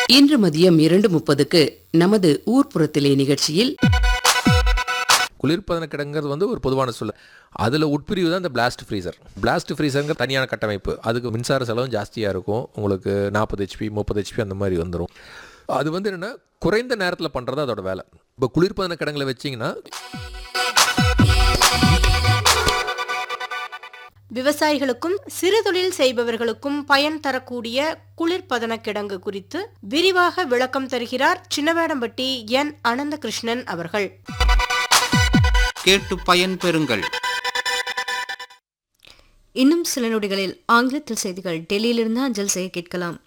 இன்று மதியம் இரண்டு முப்பதுக்கு நமது ஊர்ப்புறத்திலே நிகழ்ச்சியில் குளிர்பதன கிடங்கிறது வந்து ஒரு பொதுவான சொல்ல அதில் உட்பிரிவு தான் இந்த பிளாஸ்ட் ஃப்ரீசர் பிளாஸ்ட் ஃப்ரீசருங்க தனியான கட்டமைப்பு அதுக்கு மின்சார செலவும் ஜாஸ்தியாக இருக்கும் உங்களுக்கு நாற்பது ஹெச்பி முப்பது ஹெச்பி அந்த மாதிரி வந்துடும் அது வந்து என்னென்னா குறைந்த நேரத்தில் பண்ணுறது அதோட வேலை இப்போ குளிர்பதன கிடங்குல வச்சிங்கன்னா விவசாயிகளுக்கும் சிறுதொழில் செய்பவர்களுக்கும் பயன் தரக்கூடிய குளிர்பதன கிடங்கு குறித்து விரிவாக விளக்கம் தருகிறார் சின்னவேடம்பட்டி என் அனந்தகிருஷ்ணன் அவர்கள் கேட்டு பயன்பெறுங்கள் இன்னும் சில நொடிகளில் ஆங்கிலத்தில் செய்திகள் டெல்லியிலிருந்து அஞ்சல் செய்ய கேட்கலாம்